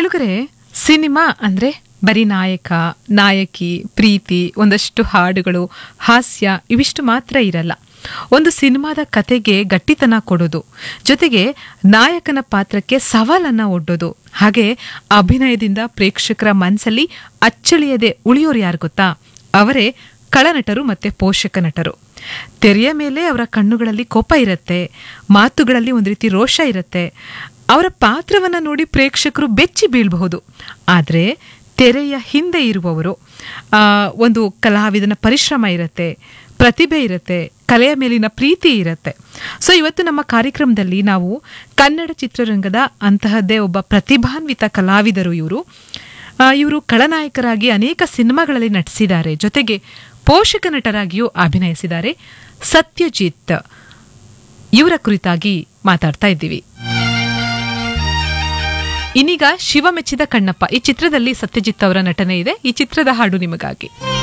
ಕೇಳುಗರೆ ಸಿನಿಮಾ ಅಂದ್ರೆ ಬರೀ ನಾಯಕ ನಾಯಕಿ ಪ್ರೀತಿ ಒಂದಷ್ಟು ಹಾಡುಗಳು ಹಾಸ್ಯ ಇವಿಷ್ಟು ಮಾತ್ರ ಇರಲ್ಲ ಒಂದು ಸಿನಿಮಾದ ಕತೆಗೆ ಗಟ್ಟಿತನ ಕೊಡೋದು ಜೊತೆಗೆ ನಾಯಕನ ಪಾತ್ರಕ್ಕೆ ಸವಾಲನ್ನ ಒಡ್ಡೋದು ಹಾಗೆ ಅಭಿನಯದಿಂದ ಪ್ರೇಕ್ಷಕರ ಮನಸ್ಸಲ್ಲಿ ಅಚ್ಚಳಿಯದೆ ಉಳಿಯೋರು ಯಾರು ಗೊತ್ತಾ ಅವರೇ ಕಳನಟರು ಮತ್ತೆ ಪೋಷಕ ನಟರು ತೆರೆಯ ಮೇಲೆ ಅವರ ಕಣ್ಣುಗಳಲ್ಲಿ ಕೋಪ ಇರುತ್ತೆ ಮಾತುಗಳಲ್ಲಿ ಒಂದು ರೀತಿ ರೋಷ ಇರುತ್ತೆ ಅವರ ಪಾತ್ರವನ್ನ ನೋಡಿ ಪ್ರೇಕ್ಷಕರು ಬೆಚ್ಚಿ ಬೀಳಬಹುದು ಆದರೆ ತೆರೆಯ ಹಿಂದೆ ಇರುವವರು ಆ, ಒಂದು ಕಲಾವಿದನ ಪರಿಶ್ರಮ ಇರುತ್ತೆ ಪ್ರತಿಭೆ ಇರುತ್ತೆ ಕಲೆಯ ಮೇಲಿನ ಪ್ರೀತಿ ಇರುತ್ತೆ ಸೊ ಇವತ್ತು ನಮ್ಮ ಕಾರ್ಯಕ್ರಮದಲ್ಲಿ ನಾವು ಕನ್ನಡ ಚಿತ್ರರಂಗದ ಅಂತಹದ್ದೇ ಒಬ್ಬ ಪ್ರತಿಭಾನ್ವಿತ ಕಲಾವಿದರು ಇವರು ಇವರು ಖಳನಾಯಕರಾಗಿ ಅನೇಕ ಸಿನಿಮಾಗಳಲ್ಲಿ ನಟಿಸಿದ್ದಾರೆ ಜೊತೆಗೆ ಪೋಷಕ ನಟರಾಗಿಯೂ ಅಭಿನಯಿಸಿದ್ದಾರೆ ಸತ್ಯಜಿತ್ ಇವರ ಕುರಿತಾಗಿ ಮಾತಾಡ್ತಾ ಇದ್ದೀವಿ ಇನ್ನೀಗ ಶಿವ ಮೆಚ್ಚಿದ ಕಣ್ಣಪ್ಪ ಈ ಚಿತ್ರದಲ್ಲಿ ಸತ್ಯಜಿತ್ ಅವರ ನಟನೆ ಇದೆ ಈ ಚಿತ್ರದ ಹಾಡು ನಿಮಗಾಗಿ